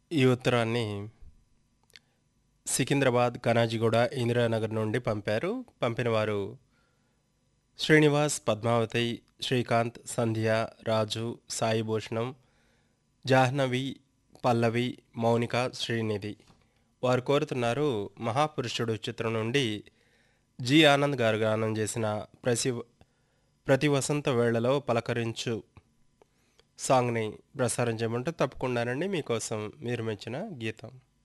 ఈ ఉత్తరాన్ని సికింద్రాబాద్ కనాజిగూడ ఇందిరానగర్ నుండి పంపారు పంపిన వారు శ్రీనివాస్ పద్మావతి శ్రీకాంత్ సంధ్య రాజు సాయిభూషణం జాహ్నవి పల్లవి మౌనిక శ్రీనిధి వారు కోరుతున్నారు మహాపురుషుడు చిత్రం నుండి జి ఆనంద్ గారు గానం చేసిన ప్రసి ప్రతి వసంత వేళలో పలకరించు సాంగ్ని ప్రసారం చేయమంటూ తప్పకుండానండి మీకోసం మీరు మెచ్చిన గీతం